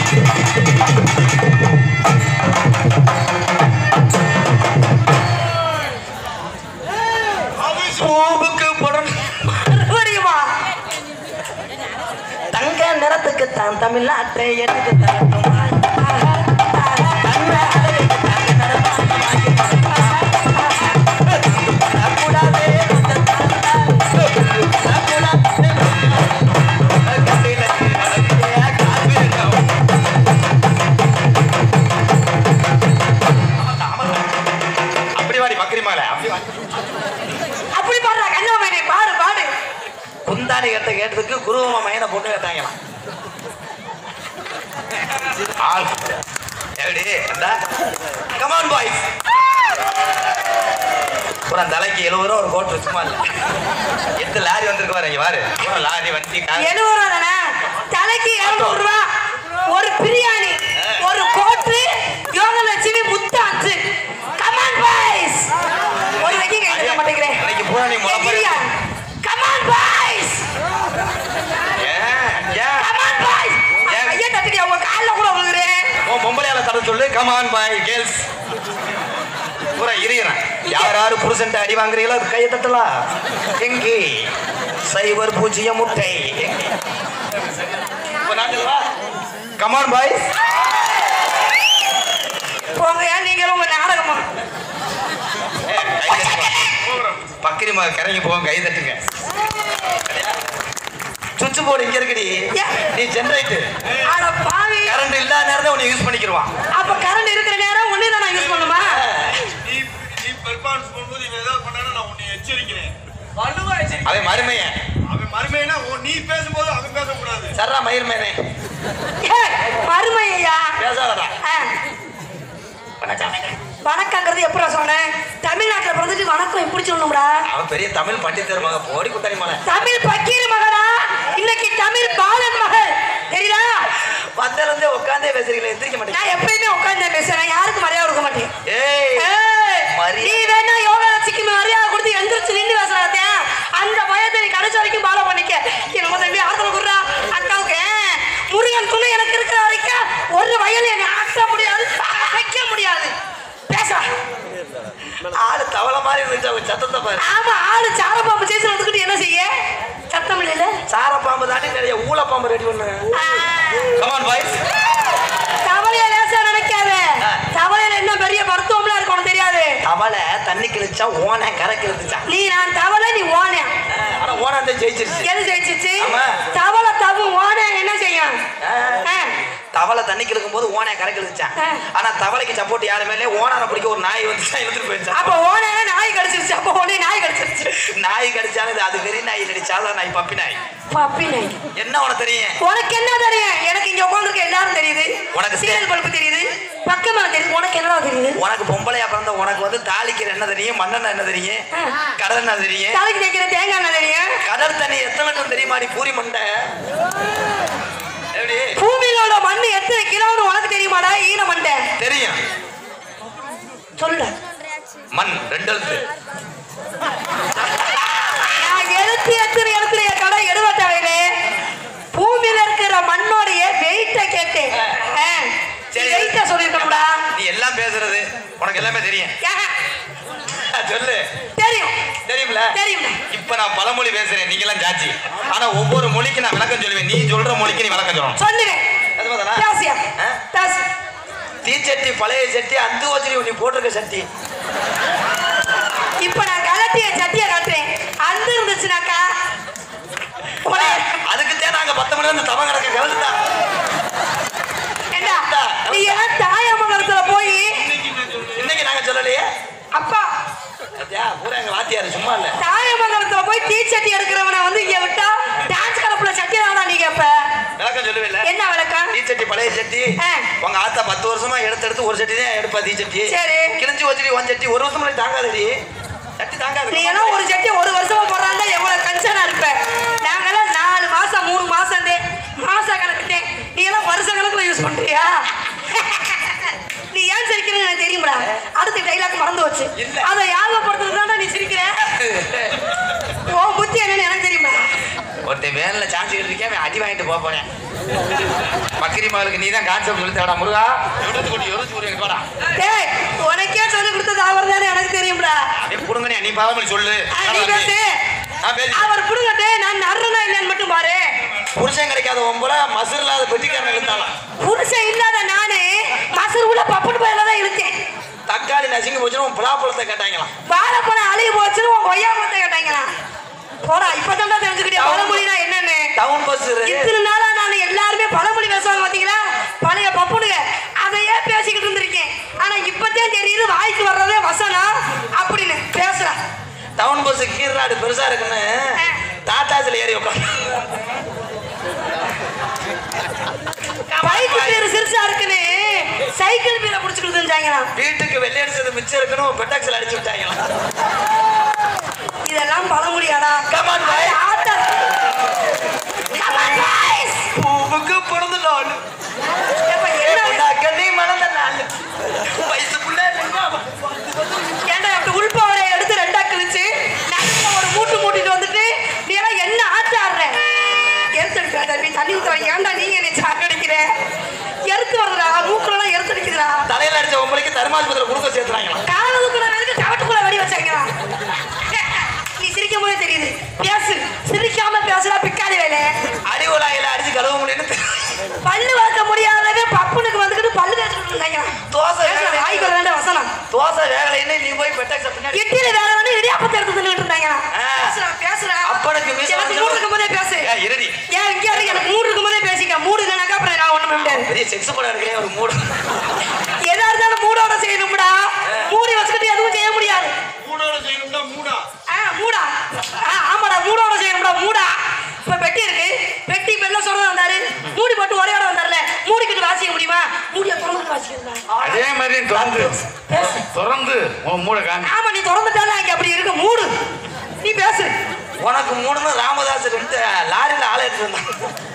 பூவுக்கு படம் மறுபடியுமா தங்க நிறத்துக்கு தான் தமிழ்நாட்டை எடுத்து தரட்டுமா ஆஹா, ஆஹா, தங்க அழகுக்கு தங்க நிறம் வாங்கி தரட்டுமா? ஆஹா, கூடாதே, அப்படி வாடி பக்கரி மாலை அப்படி வாடி அப்படி பாடுறா கண்ணாமணி பாடு பாடு குந்தாணி கட்ட கேட்டதுக்கு குருவமா மையனை பொண்ணு கேட்டாங்களாம் ஆள் எப்படி கமான் பாய்ஸ் பூரா தலைக்கு எழுபது ரூபா ஒரு கோட்டு சும்மா இல்ல எட்டு லாரி வந்திருக்கு பாரு இங்க பாரு பூரா லாரி வண்டி கார் எழுபது ரூபா தானே தலைக்கு இருநூறு ரூபா ஒரு பிரியாணி ஒரு கோட்டு யோகலட்சுமி முத்தாச்சு கமான் பாய்ஸ் ஒரு வைக்க கேட்க மாட்டேங்கிறேன் இன்னைக்கு பூரா நீ முளப்பறி கமான் பாய்ஸ் ஏன் ஏன் கமான் பாய்ஸ் ஏன்? ஐயா தட்டிடி அவங்க காலில் கூட விழுகிறேன் உன் பொம்பளையால தட சொல்லு கமான் பாய் கேர்ள்ஸ் பூரா இருக்கிறேன் யார் யாரு புருஷன்ட்ட அடி வாங்குறீங்களோ அது கையை தட்டலாம் எங்கே சைபர் பூஜ்ஜியம் முட்டை கமான் பாய் போங்க ஏன் நீங்களும் உங்க நாடகமா பக்கிரி மா கரைக்கு போக கை தட்டுங்க சுவிட்ச் போர்டு இங்க இருக்குடி நீ ஜென்ரேட்டர் ஆட பாவி கரண்ட் இல்லாத நேரத்தை உன்னை யூஸ் பண்ணிக்கிடுவான் அப்ப கரண்ட் இருக்கிற நேரம் ஒண்ணே தான் நான் யூஸ் பண்ணுமா நீ நீ பெர்ஃபார்மன்ஸ் பண்ணும்போது இவன் ஏதாவது பண்ணானா நான் உன்னை எச்சரிக்கிறேன் அவன் மருமையன் அவன் மறுமையினா ஓ நீ பேசும்போது அவன் பேசக்கூடாது சர்ரா மயிர்மேனே மறுமை ஐயா பேசாதடா ஆ, வணக்கம் வணக்கங்கிறது எப்படா சொன்னேன் தமிழ்நாட்டுல பிறந்துட்டு வணக்கம் எப்படி சொல்லணும்டா அவன் பெரிய தமிழ் பண்டிதர் மக போடி குத்தனி மலை தமிழ் பக்கீர் மகனா இன்னைக்கு தமிழ் பாலன் மகள் தெரியுதா வந்தல இருந்தே உட்காந்தே பேசுறீங்களே எந்திரிக்க மாட்டேங்க நான் எப்பயுமே உட்கார்ந்து பேசுறேன் யாருக்கும் மரியாதை கொடுக்க மாட்டேன் ஏய் ஏய், மரியாதை. நீ வேணா யோகா ரசிக்கு மரியாதை கொடுத்து எந்திரிச்சு நின்று பேசுறாதே அந்த பயத்தை நீ கடைசி வரைக்கும் ஃபாலோ பண்ணிக்க என்னமோ தம்பி ஆதரவு கொடுறா அக்காவுக்கு ஏன், முருகன் துணை எனக்கு இருக்கிற வரைக்கும் ஒரு வயல் என்னை ஆட்ட முடியாது வைக்க முடியாது பேச ஆளு தவளை மாதிரி இருந்துச்சு அவன் சத்தத்தை பாரு ஆமா ஆளு சாரப்பாம்பு சேசல் வந்துக்கிட்டு என்ன செய்ய சத்தம் இல்லைல்ல சார பாம்பு தாண்டி நிறைய ஊழ பாம்பு ரெடி பண்ணு கமான் பாய்ஸ் தவளைய லேசா நினைக்காத தவளையில என்ன பெரிய மருத்துவம்லாம் இருக்கு உனக்கு தெரியாது தவளை தண்ணி கிழிச்சா ஓனை கரை கிழிச்சான் நீ நான் தவளை நீ ஓனே ஆனா ஓனை தான் ஜெயிச்சிருச்சு எது ஜெயிச்சிச்சு ஆமா. தவளை தவு ஓனே என்ன செய்யும் ஆ. ஆ. தவளை தண்ணி கிழக்கும் போது ஓனை கரை கிழிச்சான் ஆ. ஆனா தவளைக்கு சப்போர்ட் யாருமே இல்லை ஓனாரை பிடிக்க ஒரு நாய் வந்துச்சா இழுத்துட்டு போயிடுச்சான் அப்ப ஓனே நாய் கடிச்சிருச்சு அப்ப ஓனே நாய் கடிச்சிருச்சு நாய் கடிச்சாலும் இது அது வெறி நாய் இல்லடி சாதா நாய் பப்பி நாய் பப்பி நாய் என்ன உனக்கு தெரியும் உனக்கு என்ன தெரியும் எனக்கு இங்க உட்காந்துருக்க எல்லாரும் தெரியுது உனக்கு சீரியல் பல்பு தெரியுது பக்கமா தெரியுது உனக்கு என்னடா தெரியுது உனக்கு பொம்பளையா பிறந்த உனக்கு வந்து தாளிக்கிற என்ன தெரியும் மண்ணெண்ணெய் என்ன தெரியும் ஆ. கடல் என்ன தெரியும் தலைக்கு தைக்கிற தேங்காய் என்ன தெரியும் கடல் தண்ணி எத்தனை டன் தெரியுமாடி பூரி மண்டை எப்படி பூமியில உள்ள மண்ணு எத்தனை கிலோன்னு உனக்கு தெரியுமாடா ஈன மண்டை தெரியும் சொல்லுடா மண் ரெண்டு எழுத்து நான் எழுத்து எத்தனை எழுத்துல என் கடை எடுவ தேவையில்லை பூமியில இருக்கிற மண்ணோடைய வெயிட்ட கேட்டேன் சரி. வெயிட்ட சொல்லிருக்கணும்டா நீ எல்லாம் பேசுறது உனக்கு எல்லாமே தெரியும் ஏன்? சொல்லு தெரியும் தெரியும்ல தெரியும்டா இப்ப நான் பழமொழி பேசுறேன் நீங்க எல்லாம் ஜாட்சி ஆனா ஒவ்வொரு மொழிக்கு நான் விளக்கம் சொல்லுவேன் நீ சொல்ற மொழிக்கு நீ விளக்கம் சொல்லணும் சொல்லுவேன் அது பார்த்தா பேசியா ஆ? பேசு தீச்சட்டி பழைய சட்டி அந்த வச்சு நீ போட்டிருக்க சட்டி இப்ப நான் கலட்டிய சட்டிய கட்டுறேன் அந்த இருந்துச்சுனாக்கா உன்னை- அதுக்குத்தான் நாங்க பத்து மணி வந்து தவம் கிடக்க கலந்துட்டா ஏண்டா, நீ எல்லாம் தாயமங்கலத்துல போய் இன்னைக்கு நாங்க சொல்லலையே அப்பா பாத்தியா, பூரா எங்க வாத்தியாரு சும்மா இல்ல தாயமங்கலத்துல போய் தீச்சட்டி எடுக்கிறவனை வந்து இங்க விட்டா டான்ஸ் கலப்புல சட்டி தான் நீ கேப்ப விளக்கம் சொல்லுவில்ல என்ன விளக்கம் தீச்சட்டி பழைய சட்டி ஆ. உங்க ஆத்தா பத்து வருஷமா எடுத்து எடுத்து ஒரு சட்டி தான் எடுப்பா தீச்சட்டி சரி. கிழிஞ்சு வச்சுட்டு ஒன் சட்டி ஒரு வருஷம் முன்னாடி தாங்காதடி சட்டி தாங்காது நீ எல்லாம் ஒரு சட்டி ஒரு வருஷமா போடுறாங்க எவ்வளவு கன்சர்னா இருப்ப நாங்கெல்லாம் நாலு மாசம் மூணு மாசம் மாச கணக்குட்டேன் நீ எல்லாம் வருஷ கணக்குல யூஸ் பண்றியா நீ ஏன் சிரிக்கிறேன்னு எனக்கு தெரியும்டா அடுத்த டைலாக் மறந்து வச்சு இல்ல. அதை ஞாபகப்படுத்துறதுதான் நீ சிரிக்கிற ஓ புத்தி என்னன்னு எனக்கு தெரியுமா ஒருத்தன் வேனில் சாஞ்சிக்கிட்டு இருக்கேன் அவன் அடி வாங்கிட்டு போக போறேன் பக்கிரி மகளுக்கு நீ தான் கான்செப்ட் சொல்லி தரடா முருகா எடுத்து கொண்டு எடுத்து கொண்டு போடா டேய் உனக்கே சொல்லி கொடுத்தது அவர் தானே எனக்கு தெரியும்டா அப்படியே புடுங்கண்ணே நீ பாவமணி சொல்லு ஆ, நீ பேசு நான் பேசு அவர் புடுங்கட்டு நான் நர்றனா இல்லைன்னு மட்டும் பாரு புருஷன் கிடைக்காத ஒம்புல மசூர் இல்லாத பெட்டிக்காரன் இருந்தாலும் புருஷன் இல்லாத நானு மசூர் உள்ள பப்புட்டு பயில தான் இழுத்தேன் தக்காளி நசுங்கி போச்சுன்னு உன் பலாப்பழத்தை கேட்டாங்களாம் வாழைப்பழம் அழுகி போச்சுன்னு உன் கொய்யா பழத்தை கேட்டாங்களா போடா இப்பதான் தெரிஞ்சுக்கிட்டே பழமொழினா என்னன்னு டவுன் பஸ் இத்தனை நாளா நான் எல்லாருமே பழமொழி பேசுவாங்க பாத்தீங்களா பழைய பப்புனுங்க அதையே பேசிக்கிட்டு இருந்திருக்கேன் ஆனா இப்பதான் தெரியுது வாய்க்கு வர்றதே வசனம் அப்படின்னு பேசுறேன் டவுன் பஸ் கீர்நாடு பெருசா இருக்குன்னு டாட்டாஸ்ல ஏறி உட்காந்து பைக் பேரு சிறுசா இருக்குன்னு சைக்கிள் பேரை புடிச்சுக்கிட்டு இருந்தாங்களா வீட்டுக்கு வெள்ளை அடிச்சது மிச்சம் இருக்குன்னு பெட்டாக்ஸ்ல அடிச்சு விட்டாங்களாம் இதெல்லாம் பழமொழியாடா Come on, boys. Atta Come on, boys. பூவுக்கு பிறந்த நாள் ஏப்பா, என்ன கண்ணி மணந்த நாள் வயசுக்குள்ள ஏன்டா அப்படி உள்பாவரை எடுத்து ரெண்டா கிழிச்சு நடுவுல ஒரு மூட்டு மூட்டிட்டு வந்துட்டு நீ எல்லாம் என்ன ஆட்டு ஆடுற எருத்து அடிக்கிற தம்பி தண்ணி ஊத்துற ஏன்டா நீங்க என்னை சாக்கடிக்கிற எருத்து வருதுடா மூக்குலாம் எருத்து அடிக்குதுடா தலையில அடிச்ச உங்களுக்கு தர்மாஸ்பத்திரியில குடுக்க சேர்த்துறாங்களாம் காலதுக்குள்ள வேலைக்கு கவட்டுக்குள்ள வெடி வச்சாங்களா நீ சிரிக்கும் போதே தெரியுது பேசு சிரிக்காம பேசுடா பிக்காடி வேலை அடி உலாயில அடிச்சு கழுவ முடியும்னு பல்லு வளர்க்க முடியாதவே பப்புனுக்கு வந்துக்கிட்டு பல்லு தேய்ச்சிட்டு இருந்தாங்க தோசை வேகலை. வாய்க்கு வேண்ட வசனம் தோசை வேகலைன்னு நீ போய் பெட்டாக்ஸ் பின்னாடி இட்லி வேற வந்து இடியாப்பத்தை எடுத்து தின்னுட்டு இருந்தாங்க ஆ. பேசுடா பேசுடா அப்பனுக்கு மீசை எனக்கு வந்துடும். மூடு இருக்கும் போதே பேசு ஏய், இருடி ஏன் இங்கே இருக்கு எனக்கு மூடு இருக்கும் போதே பேசிக்க மூடு இல்லைனாக்கா அப்புறம் நான் ஒண்ணும் பண்ண முடியாது பெரிய செக்ஸ் படம் எடுக்கிறேன் ஒரு மூடு எதா இருந்தாலும் மூடோட செய்யணும்டா மூடி வச்சுக்கிட்டு எதுவும் செய்ய முடியாது மூடோட செய்யணும்னா மூடா ஆ மூடா ஆ ஆமாடா மூடோட செய்யணும்டா மூடா இப்ப பெட்டி இருக்கு பெட்டி வெள்ள சொல்றது வந்தாரு மூடி போட்டு ஒரே இடம் வந்தார்ல மூடிக்கிட்டு வாசிக்க முடியுமா மூடிய திறந்து வாசிக்கிறதா அதே மாதிரி திறந்து பேசு திறந்து உன் மூளை காமி ஆமா நீ திறந்துட்டாலும் அங்க அப்படி இருக்கு மூடு நீ பேசு உனக்கு மூணுன்னு ராமதாஸ் ரெண்டு லாரியில ஆள எடுத்து வந்தான்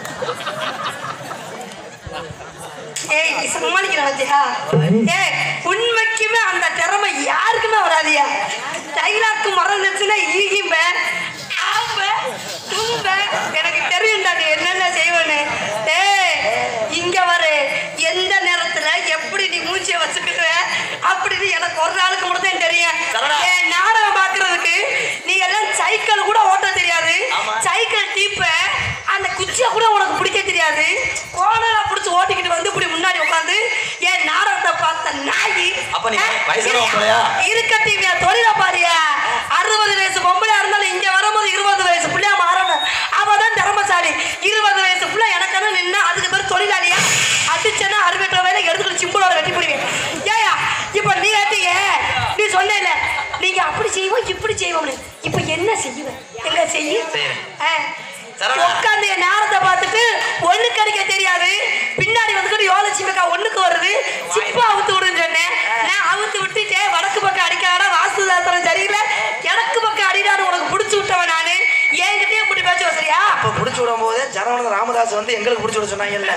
ஏய் நீ சமாளிக்கிற வந்தியா ஏய் உண்மைக்குமே அந்த திறமை யாருக்குமே வராதியா டைலாக்கு மறந்துச்சுன்னா ஈகிம்ப ஆம்ப தும்ப எனக்கு தெரியும்டா நீ என்னென்ன செய்வேன்னு ஏய் இங்க வரு எந்த நேரத்துல எப்படி நீ மூச்சியை வச்சுக்கிற அப்படின்னு எனக்கு ஒரு நாளுக்கு மட்டும் தான் தெரியும் சரவணா. ஏன் நாடகம் பாக்குறதுக்கு நீ எல்லாம் சைக்கிள் கூட ஓட்ட தெரியாது ஆமா. சைக்கிள் டீப்ப அந்த குச்சியை கூட உனக்கு பிடிக்க தெரியாது கோணலா பிடிச்சி ஓட்டிக்கிட்டு வந்து இப்படி முன்னாடி உட்காந்து என் நாடகத்தை பார்த்த நாயி அப்ப நீ வயசான பொம்பளையா? இருக்கட்டும் என் தொழில பாரியா அறுபது வயசு பொம்பளையா இருந்தாலும் இங்க வரும்போது இருபது வயசு பிள்ளையா மாறணும் அவதான் திறமசாலி இருபது வயசு பிள்ளை எனக்கான நின்னா அதுக்கு பேர் தொழிலாளியா அடிச்சேன்னா அறுபெட்டு வயல எடுத்துட்டு சிம்பிளோட வெட்டி போடுவேன் ஏயா இப்ப நீ கேட்டீங்க நீ சொன்னேல நீங்க அப்படி செய்வோம் இப்படி செய்வோம்னு இப்ப என்ன செய்வேன் எங்க செய்ய செய்றேன். சரவணா. உட்காந்து என் நேரத்தை பார்த்துட்டு ஒண்ணுக்கு அடிக்க தெரியாது பின்னாடி வந்துட்டு யோலட்சுமிக்கா ஒண்ணுக்கு வருது சிப்பா அவுத்து விடுன்னு சொன்னேன் நான் அவுத்து விட்டுட்டே வடக்கு பக்கம் அடிக்காடா வாஸ்து சாஸ்திரம் சரியில்லை எனக்கு பக்கம் அடிடான்னு உனக்கு பிடிச்சி விட்டவன் நானு என்கிட்டயே இப்படி பேச்சு சரியா அப்ப புடிச்சு விடும் போது ஜனவன ராமதாஸ் வந்து எங்களுக்கு புடிச்சு விட சொன்னாங்கல்ல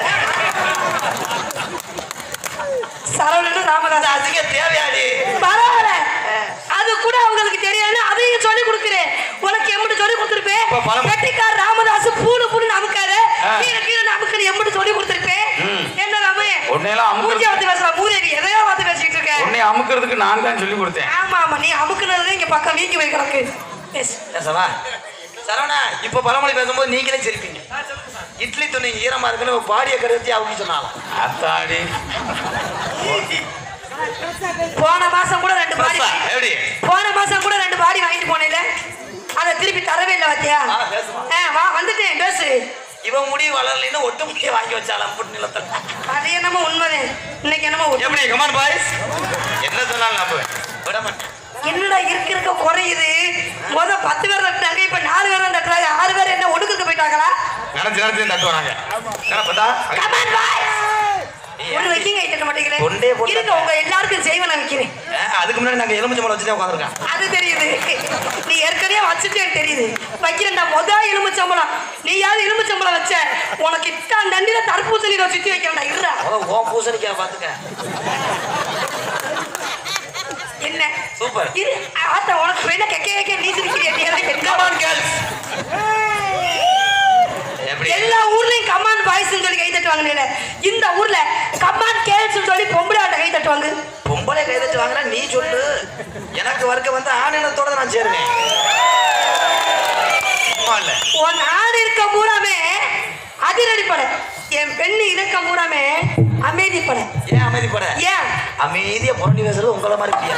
சரவணன் ராமதாஸ் அதுக்கு தேவையாடி பரவாயில்ல அது கூட அவங்களுக்கு தெரியாதுன்னு அதையும் சொல்லி கொடுக்குறேன் உனக்கு எம்பிட்டு சொல்லி கொடுத்துருப்பேன் இப்ப பழம்- வெட்டிக்கார் ராமதாஸ் பூணு பூணு நமக்காரு ஆ. கீழே கீழே நமக்கு எம்பிட்டு சொல்லி கொடுத்துருப்பேன் ம். என்ன ராமே உன்னையெல்லாம் அமுக்கு- மூஞ்சிய வந்து பேசலாம் மூதேவி எதையோ பார்த்து பேசிட்டு இருக்க உன்னை அமுக்கிறதுக்கு நான் தான் சொல்லி கொடுத்தேன் ஆமா ஆமா நீ அமுக்குனது இங்க பக்கம் வீங்கி போய் கிடக்கு பேசு பேசவா சரவணா இப்ப பழமொழி பேசும்போது நீங்களே சிரிப்பீங்க இட்லி துணி ஈரமா இருக்குன்னு ஒரு பாடிய கருத்தி அவங்க சொன்னாலும் அத்தாடி போன மாசம் கூட ரெண்டு பாடி பஸ்ஸா? எப்படி போன மாசம் கூட ரெண்டு பாடி வாங்கிட்டு போனேல அதை திருப்பி தரவே இல்லை பாத்தியா ஆ, பேசுமா. ஆ, வா வந்துட்டேன் பேசு இவன் முடி வளரலைன்னு ஒட்டு முடிய வாங்கி வச்சாலாம் புட்டு நிலத்துல அது என்னமோ உண்மைதான் இன்னைக்கு என்னமோ ஒட்டு- எப்படி கமான் பாய்ஸ் என்ன சொன்னாலும் நம்புவேன் விட மாட்டேன் என்னடா இருக்க இருக்க குறையுது முத பத்து பேர் தட்டாங்க இப்ப நாலு பேர் தான் தட்டுறாங்க ஆறு பேர் என்ன ஒடுக்குக்கு போயிட்டாங்களா நினைச்சு நினைச்சு தட்டு வராங்க கணப்பதா Come on, boys. ஒண்ணு வைக்கிங்க ஐட்டம் மாட்டேங்கிறேன் தொண்டே போட்டு இருங்க உங்க எல்லாருக்கும் செய்வன வைக்கிறேன் அதுக்கு முன்னாடி நாங்க எலுமிச்சம்பழம் வச்சுட்டே உட்காந்துருக்கேன் அது தெரியுது நீ ஏற்கனவே வச்சுட்டே தெரியுது வைக்கிறேன்டா முத எலும்புச்சம்பளம் நீயாவது எலும்புச்சம்பளம் வச்ச உனக்கு இத்தான் தண்டில தர்பூசணி நான் சுத்தி வைக்கிறேன்டா இருடா ஓ பூசணிக்காய் பாத்துக்க என்ன சூப்பர் இரு ஆத்தா உனக்கு வேணா கெக்க கெக்க நீ சிரிக்கிறியா நீ எல்லாம் கெக்க கமான் கேர்ள்ஸ் எப்படி? எல்லா ஊர்லயும் கமான் பாய்ஸ் சொல்லி கை தட்டுவாங்க இந்த ஊர்ல கமான் கேர்ள்ஸ் சொல்லி பொம்பளை ஆட்ட கை தட்டுவாங்க பொம்பளை கை தட்டு வாங்கினா நீ சொல்லு எனக்கு வர்க்க வந்து ஆணினத்தோட தான் நான் சேருவேன் சும்மா இல்ல உன் ஆடு இருக்க பூராமே அதிரடி படை என் பெண்ணு இருக்க பூராமே அமைதி படை ஏன் அமைதிப்பட ஏன் அமைதியா புரண்டி பேசுறது உங்களை மாதிரி பிரியா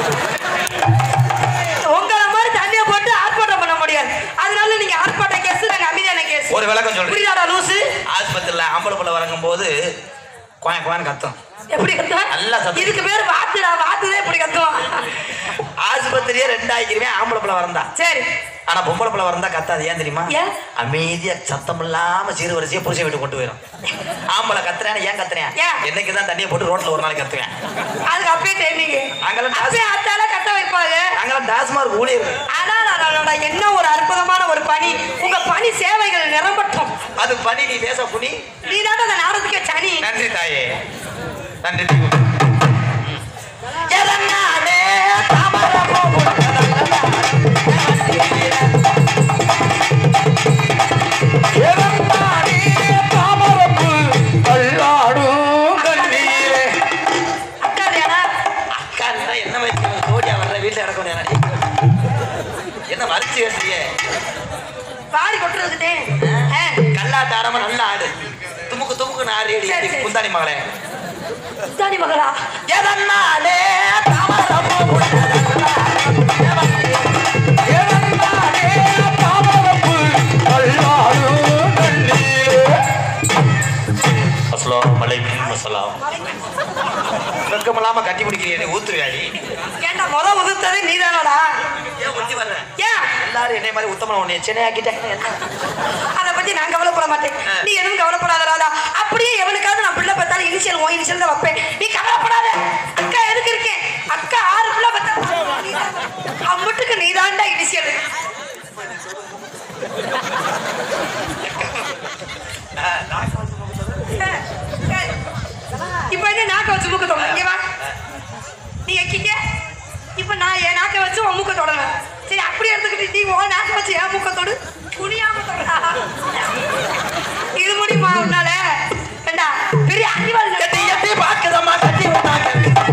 உங்களை மாதிரி தண்ணியை போட்டு ஆர்ப்பாட்டம் பண்ண முடியாது அதனால நீங்க ஆர்ப்பாட்டம் கேஸ் நாங்க அமைதியான கேஸ் ஒரு விளக்கம் சொல்றேன் புரியுதாடா லூசு ஆஸ்பத்திரியில ஆம்பளை பிள்ளை வழங்கும் போது குவான் குவான் கத்தும் எப்படி கத்தும் நல்லா சத்தம். இதுக்கு பேர் வாத்துடா வாத்துதான் எப்படி கத்தும் ஆஸ்பத்திரியே ரெண்டாயிக்கிருவேன் ஆம்பளை பிள்ளை வரந்தா சரி ஆனா பொம்பளை பிள்ளை வரந்தா கத்தாது ஏன் தெரியுமா ஏன்? அமைதியா சத்தம் இல்லாம சீர் வரிசையா புருஷன் வீட்டு கொண்டு போயிடும் ஆம்பளை கத்துறேன் ஏன் கத்துறேன் ஏன்? என்னைக்கு தான் தண்ணியை போட்டு ரோட்ல ஒரு நாளைக்கு கத்துவேன் அதுக்கு அப்பயே ட்ரைனிங் அங்கெல்லாம் டாஸ்- அப்பயே அத்தால கத்த வைப்பாங்க நாங்களாம் டாஸ்மார்க் ஊழியர்கள் அடாடாடாடா, என்ன ஒரு அற்புதமான ஒரு பணி உங்க பணி சேவைகள் நிரம்பட்டும் அது பண்ணி நீ பேச புனி நீ அந்த நாடகத்துக்கே சனி நன்றி தாயே நன்றி தீவு. எதனாலே தாமரை பூ எதம்பாடி தாமரப்பு தள்ளாடும் கண்ணீரே அக்காதியாடா அக்கா இருந்தா என்ன வச்சு ஜோடியா வர்ற வீட்டுல கிடக்கும் எனக்கு என்ன வரிச்சு பேசுறிய பாடி கொட்டுறதுட்டே கல்லாட்ட ஆடாம நல்ல ஆடு துமுக்கு துமுக்கு ஆடி அடி சரி, சரி. குந்தாணி மகளே தானி மகளா எதனாலே தாமரை பூ எதம்பாடி தாமரப்பு தள்ளாடும் கண்ணீரே அஸ்லாம் அலைக்கும் அஸ்லாம் வெக்கமில்லாம கட்டி பிடிக்கிறீ ஊத்துவியாடி ஏன்டா முத உதுத்தது நீதானடா ஏன் ஒட்டி வர்ற ஏன் எல்லாரும் என்னை மாதிரி உத்தமன உன்னை சென்னை ஆக்கிட்டாங்க என்ன அதை பத்தி நான் கவலைப்பட மாட்டேன் நீ எதுவும் கவலைப்படாத ராதா அப்படியே எவனுக்காவது நான் பிள்ளை பார்த்தாலும் இனிஷியல் ஓ இனிஷியல் தான் வைப்பேன் நீ கவலைப்படாத அக்கா எதுக்கு இருக்கேன் அக்கா ஆறு பிள்ளை பார்த்தா அம்மட்டுக்கு நீதான்டா இனிஷியல் இப்ப என்ன நாக்க வச்சு மூக்க தொடணும் இங்க வா நீ எக்கிக்க இப்ப நான் என் நாக்க வச்சு உன் மூக்க தொடணும் சரி அப்படி எடுத்துக்கிட்டு நீ உன் நாக்க வச்சு என் மூக்க தொடு குனியாம தொடரா இது முடியுமா உன்னால ஏண்டா பெரிய அறிவாளி கட்டி கட்டி பாக்குதம்மா கட்டி விட்டாங்க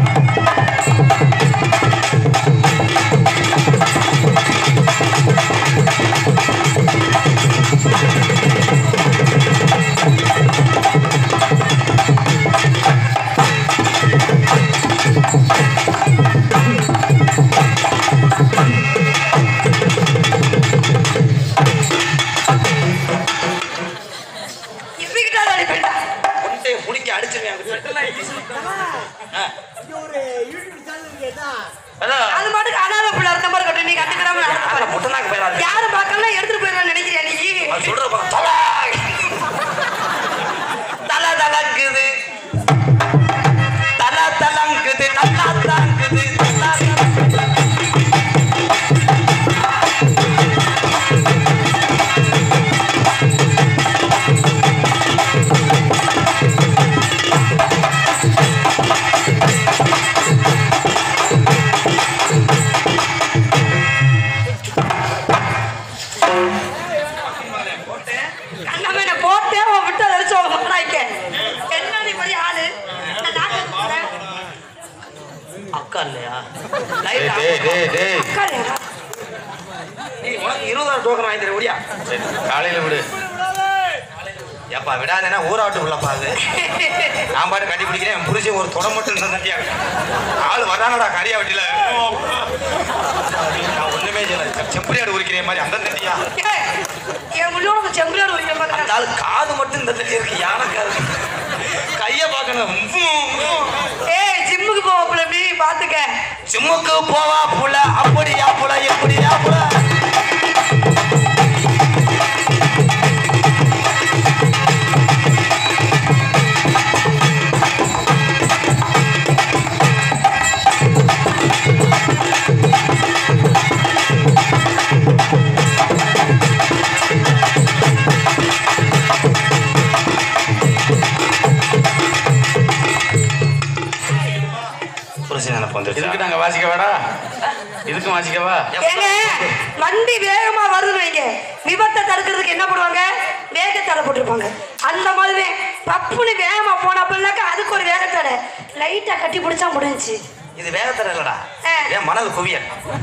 இப்படிக்கிட்டா அடிப்பேன்டா கொண்டே குடிக்க அடிச்சிருவேன் ஆ. அதான் அது மாட்டுக்கு அனாத பிள்ளை இருந்த மாதிரி கட்டு நீ கட்டுக்கிறாம நடந்து யாரை பாரு. முட்டனாக்கு போயிடாது யாரும் பார்க்கலாம் எடுத்துட்டு போயிடலாம் நினைக்கிறியா நீ அது சொல்ற பாரு, தல தல தலங்குது தல தலங்குது நல்லா தாங்குது தல தலங்குது. கண்ணாம என்ன போட்டேன் உன் விட்டு அடிச்சு உங்க மகனாய்க்க என்ன நீ பெரிய ஆளு நான் நாக்கு வச்சுக்கிறேன். அக்கா இல்லையா டேய் லைட் டேய் டேய் டேய் அக்கா இல்லையா? நீ உனக்கு இருபதாயிரம் டோக்கன் வாங்கி தர முடியா சரி, காலையில விடு ஏப்பா விடாதேன்னா ஊராட்டு உள்ளப்பா அது நான் பாட்டு கட்டி பிடிக்கிறேன் என் புருஷன் ஒரு தொட மட்டும் இருந்தா தட்டியா ஆள் வரானடா கரியா வட்டியில நான் ஒண்ணுமே செய்யல செம்பரியாடு உரிக்கிற மாதிரி அந்த தட்டியா ஏய், என் முள்ளோட செம்பிளாடு ஒரு அந்த பாருங்க ஆள் காது மட்டும் இந்த தட்டி இருக்கு யானை காது கைய பார்க்கணும் உம், உம். ஏய் ஜிம்முக்கு போவாப்புல எப்படி பாத்துக்க ஜிம்முக்கு போவா புல அப்படியா புல எப்படியா புல புருஷன் நினைப்பு இதுக்கு வந்துருச்சு நாங்க வாசிக்கவாடா இதுக்கும் வாசிக்கவா ஏங்க வண்டி வேகமா வருதுன்னு வைங்க விபத்தை தடுக்கிறதுக்கு என்ன பண்ணுவாங்க வேகத்தடை போட்டிருப்பாங்க அந்த மாதிரி பப்புனு வேகமா போனப்பனாக்கா அதுக்கு ஒரு வேகத்தடை லைட்டா கட்டி பிடிச்சா முடிஞ்சுச்சு இது வேகத்தடை இல்லடா ஆ. ஏன் மனது குவியல்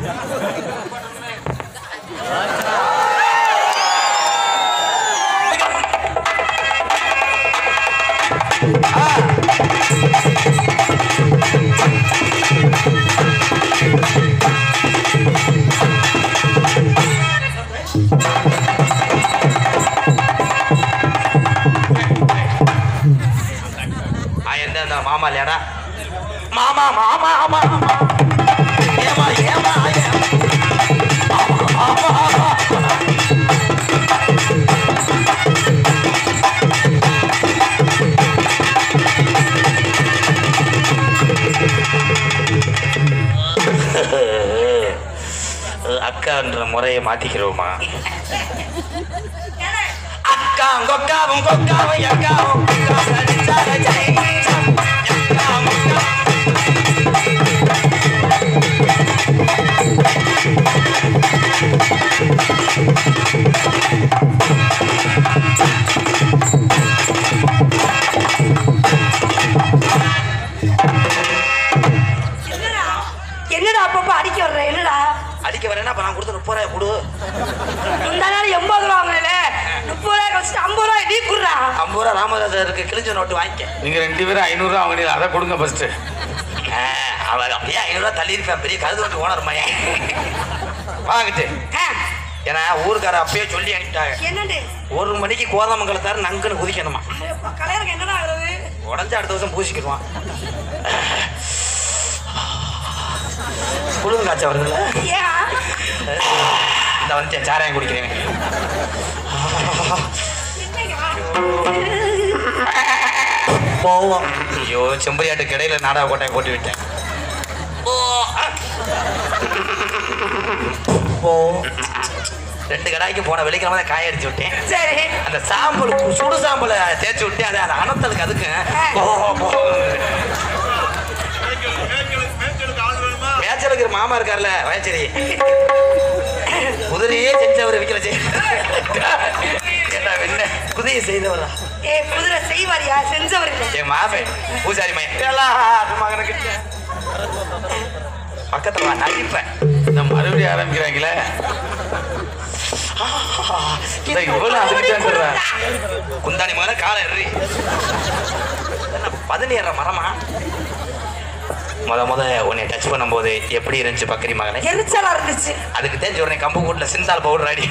ஆ, எந்த இந்த மாமா இல்லையாடா மாமா மாமா மாமா ஏமா ஏமா ஏமா அக்கான்ற முறையை மாத்திக்கிறோமா அக்கா கொக்காவும் கொக்காவும் எக்காவும் அடிச்சால ஜெய் அக்கா கொக்கா என்னடா என்னடா அப்பப்ப அடிக்க வர்ற என்னடா அடிக்க வரேன்னா அப்ப நான் கொடுத்த முப்பது ரூபாய் கொடு இந்த நாள் எண்பது ரூபா வாங்கினல முப்பது ரூபாய் கழிச்சுட்டு ஐம்பது ரூபாய் நீ குடுறா ஐம்பது ரூபா ராமதாசருக்கு கிழிஞ்ச நோட்டு வாங்கிக்க நீங்க ரெண்டு பேரும் ஐநூறுரூவா வாங்கினீங்க அதை கொடுங்க ஃபர்ஸ்ட் ஆ, அவன் அப்படியே ஐநூறுரூவா தள்ளி இருப்பேன் பெரிய கருது நோட்டு ஓனர் மையன் வாங்கிட்டு ஆ, ஏன்னா ஊருக்கார அப்பயே சொல்லி அனுப்பிட்டாங்க என்னண்டு ஒரு மணிக்கு கோதாமங்கலத்தாரு நங்குன்னு குதிக்கணுமா கல்யாணம் என்னடா ஆகுறது உடஞ்ச அடுத்த வருஷம் பூசிக்கிடுவான் குளிர் காய்ச்சல் வருதுல்ல ஏன் இந்த வந்து சாராயம் குடிக்கிறேன் போவோம் ஐயோ செம்பரியாட்டு கடையில் நாடக கோட்டை போட்டு விட்டேன் போ ரெண்டு கடாய்க்கு போன வெள்ளிக்கிழமை தான் காய அடிச்சு விட்டேன் சரி அந்த சாம்பல் சுடு சாம்பலை தேய்ச்சி விட்டு அதை அந்த அனத்தலுக்கு அதுக்கு போ, போ. மேய்ச்சல் மேய்ச்சல் மேய்ச்சலுக்கு ஆள் வேணுமா மேய்ச்சலுக்கு ஒரு மாமா இருக்கார்ல வயச்சேரி குதிரையே செஞ்சவர் விற்கல செய் என்ன என்ன குதிரையை செய்தவரா ஏ குதிரை செய்வாரியா செஞ்சவர் இல்லை என் மாமன் பூசாரி மையன் மகனுக்கு பக்கத்துல வா, நடிப்பேன் இந்த மறுபடியும் ஆரம்பிக்கிறாங்களே இந்த இவ்வளவு அதுக்கிட்டேன் குந்தாணி மகன காலை எறி என்ன பதினேற மரமா முத முத உன்னை டச் பண்ணும்போது எப்படி இருந்துச்சு பக்கரி மகனே எரிச்சலா இருந்துச்சு அதுக்கு தெரிஞ்ச உடனே கம்பு கூட்டில் சிந்தால் பவுடர் அடி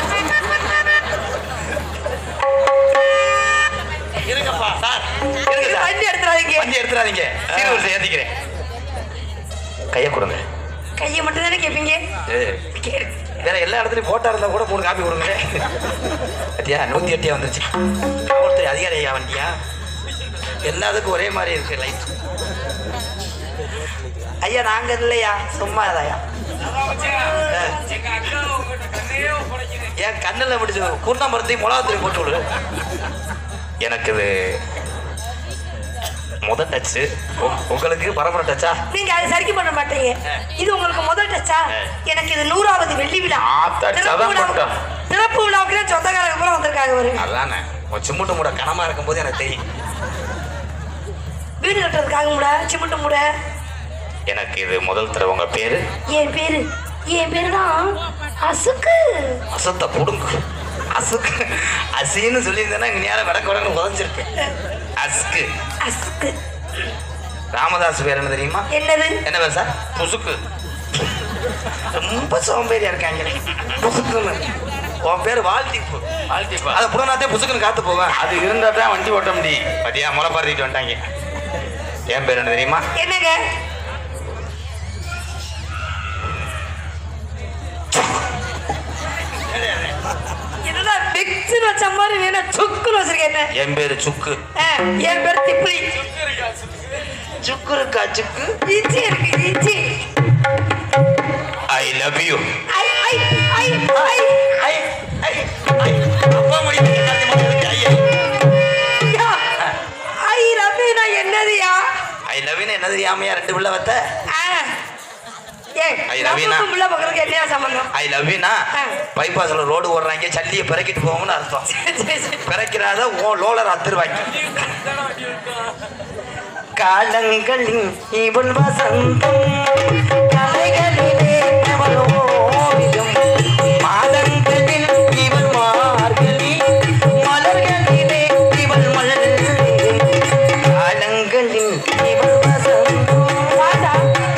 இருங்கப்பா சார் இருங்க சார் வண்டி எடுத்துறாதீங்க வண்டி எடுத்துறாதீங்க சீர்வரிசை ஏத்திக்கிறேன் கையை கொடுங்க கையை மட்டும் தானே கேட்பீங்க ஏய், வேற எல்லா இடத்துலயும் போட்டா இருந்தா கூட மூணு காப்பி கொடுங்க அத்தியா நூத்தி எட்டியா வந்துருச்சு காவல்துறை அதிகாரி ஐயா வண்டியா எல்லாத்துக்கும் ஒரே மாதிரி இருக்கு லைட் ஐயா நாங்க இல்லையா சும்மா அதாயா என் கண்ணில் முடிச்சு குருணாமரத்தையும் மிளகாத்தூரி போட்டு விடு எனக்கு இது முத டச்சு உங்களுக்கு பரபர டச்சா நீங்க அதை சரிக்கு பண்ண மாட்டீங்க இது உங்களுக்கு முதல் டச்சா எனக்கு இது நூறாவது வெள்ளி விழா ஆத்தா, திறப்பு சதம் விழா- பண்ணிட்டோம். திறப்பு விழாவுக்கு தான் சொந்தக்காரங்க பூரா வந்திருக்காங்க ஒரு அதானே உன் சிம்முட்டு மூட கனமா இருக்கும்போது எனக்கு தெரியும் வீடு கட்டுறதுக்காக முட சிமெண்ட் முட எனக்கு இது முதல் தடவை உங்க பேரு என் பேரு என் பேரு தான் அசுக்கு அசத்த புடுங்கு அசுக்கு அசின்னு சொல்லியிருந்தேன்னா இங்க நேரம் விடக்க விடக்கு உதஞ்சிருப்பேன் அஸ்கு அசுக்கு ராமதாஸ் பேர் என்ன தெரியுமா என்னது என்ன பேர் சார் புசுக்கு ரொம்ப சோம்பேறியா இருக்காங்க புசுக்குன்னு உன் பேர் வாழ்த்திப்பு வாழ்த்திப்பா அதை புடனாத்தே புசுக்குன்னு காத்து போவேன் அது இருந்தா தான் வண்டி ஓட்ட முடியும் பத்தியா முளை பறந்துட்டு வந்துட்டாங்க என் பேர் என்ன தெரியுமா என்னங்க என்னடா பிக்ஸ்னு வச்ச மாதிரி நீ என்ன சுக்குன்னு வச்சிருக்க என்ன என் பேரு சுக்கு ஆ, என் பேர் திப்ளி சுக்கு இருக்கா சுக்கு இஞ்சி இருக்கு இஞ்சி ஐ லவ் யூ ஐ ஐ ஐ ஐ ஐ ஐ ஐ அப்பா முடிவு ஐயா யா, ஐ ரபினா என்னதுயா ஐ லவ் யூ என்ன தெரியாமையா ரெண்டு பிள்ளை வத்த ஆ, ஏய் ஐ love you னா. நமக்கும் புள்ள பார்க்கறதுக்கு என்ன சம்பந்தம் ஐ லவ் யூனா ஆ. பைபாஸ்ல ரோடு ஓடுறாங்க சல்லியை பிறக்கிட்டு போவோம்னு அர்த்தம் சரி, சரி. பிறக்கிறாத ஓ லோலர் அத்துருவாங்க காலங்களின் இவள் வசந்தம் கலைகளிலே அவள் ஓவியம் மாதங்களில் இவள் மார்கழி மலர்களிலே இவள் மல்லிகை காலங்களில் இவள் வசந்தம் வாடா.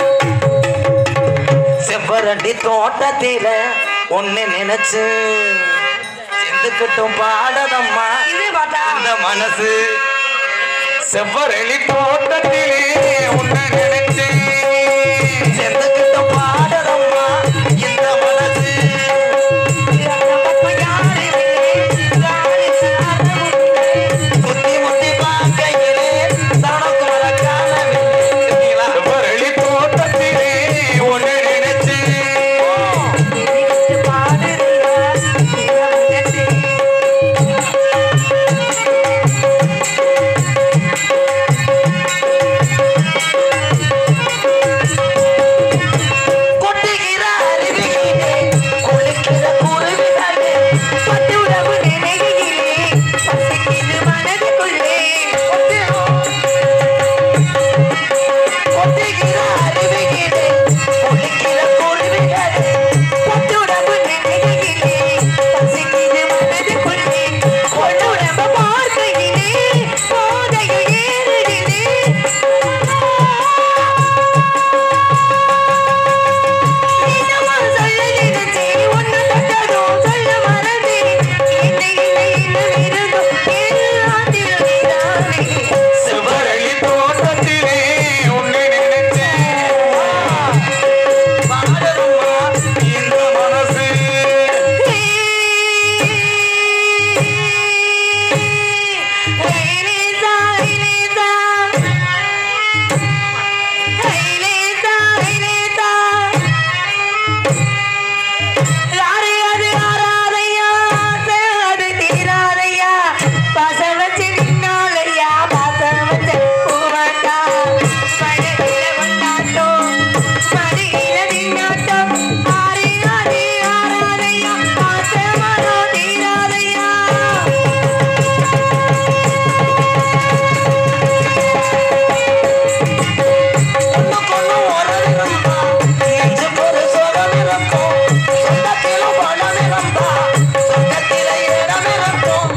செவ்வரடி தோட்டத்தில ஒன்னு நினைச்சு செந்துக்கிட்டும் பாடதம்மா இது பாட்டா இந்த மனசு செவ்வரளி தோட்டத்திலே உன்னை நினைச்சேன் செந்துக்கிட்டும் பாடதம்மா இந்த மனசு முத்தி முத்தி பார்க்கையிலே சனக்கார காணவில்லை செவ்வரளி தோட்டத்திலே உன்னை நினைச்சேன் கொட்டுகிற அருவியிலே குளிக்கிற குருவிகளே பட்டுடவு நினைவிலே பசிக்குது மனதுக்குள்ளே கொட்டுகிற அருவியிலே குளிக்கிற குருவிகளே பட்டுடவு நினைவிலே பசிக்குது மனதுக்குள்ளே பொன்னுடம்பு பார்க்கையிலே போதையில் ஏறுதிலே என்னமா சொல்ல நினைச்சே உன்னை தொட்டதும் சொல்ல மறந்தேன் இல்லை இல்லை இன்னும் இருந்தும் எல்லாத்திலும் நீதானே செவ்வரளி தோட்டத்திலே உன்னை நினைச்சேன் பாடதம்மா இந்த மனசு ஒண்ணுக்கு ஒண்ணு உறவு இருந்தா, நெஞ்சுக்கு ஒரு சுகம் இருக்கும். சொந்தத்திலும் பலம் இருந்தா, சொர்க்கத்திலே இடம் இருக்கும்.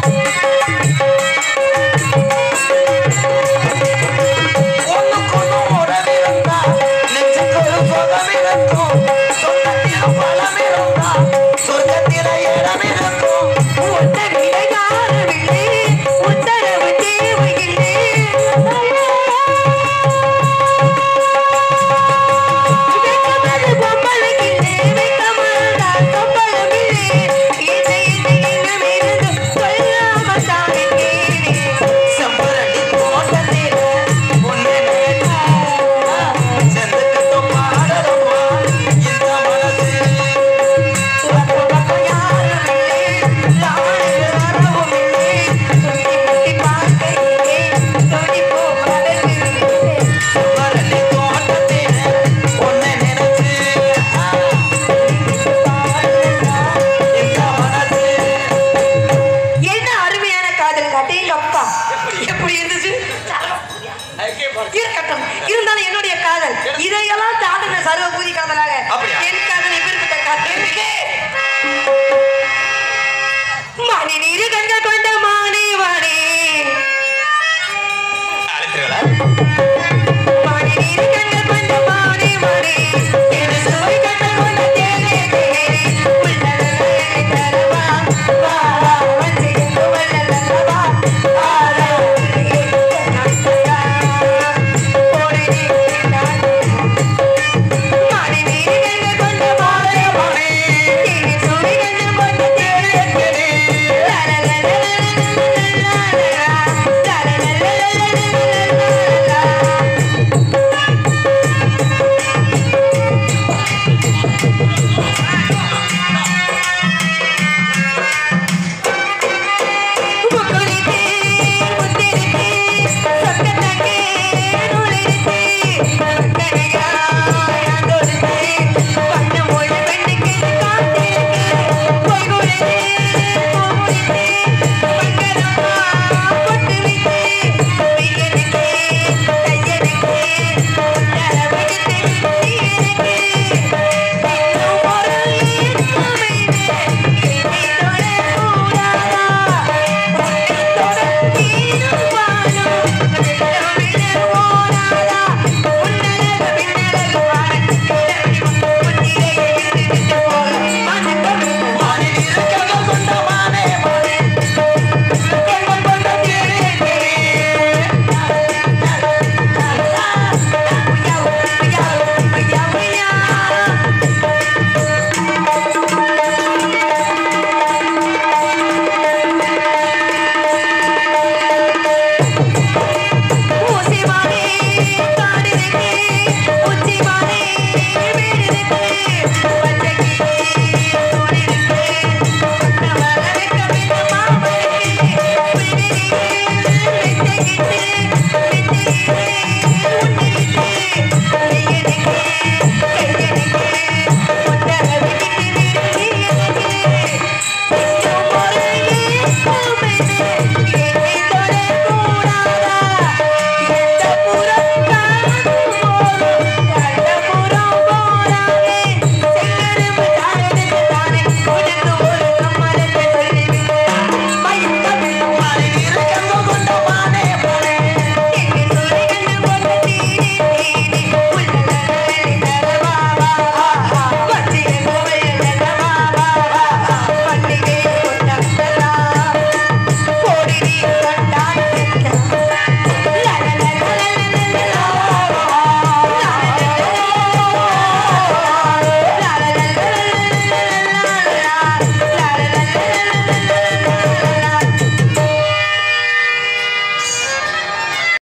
ஒண்ணுக்கு ஒண்ணு உறவு இருந்தா, நெஞ்சுக்கு ஒரு சுகம் இருக்கும். சொந்தத்திலும் பலம் இருந்தா, சொர்க்கத்திலே இடம் இருக்கும். உத்தரவு தேவையில்லை வெக்கமது பொம்பளைக்கில்லே, வெக்கமதான் தொம்பளமில்லே. என்னை என்னை இன்னும் இருந்து சொல்லாமல் தான் இருக்கேனே. செம்பரடி தோட்டத்திலே உன்னை நினைச்சேன். செந்துக்கிட்டும் பாடலம்மா இந்த மனசு பக்கம் பக்கம் யாரும் இல்லை, யாரும் வரவும் இல்லை. சுத்தி முத்தி பார்க்கையிலே, துடிப்பு மலர்கிறதே. செம்பரடி தோட்டத்திலே உன்னை நினைச்சு இந்த மனசு என்ன அருமையான காதல் காட்டேங்கப்பா எப்படி இருந்துச்சு இருக்கட்டும் இருந்தாலும் என்னுடைய காதல் இதையெல்லாம் தாண்டின சர்வ பூதி காதலாக அப்படியா? என் காதல் எப்பேற்பட்ட காதல் இருக்கு மணி நீரு கங்க கொண்ட மானே வானே அழைக்கிறீங்களா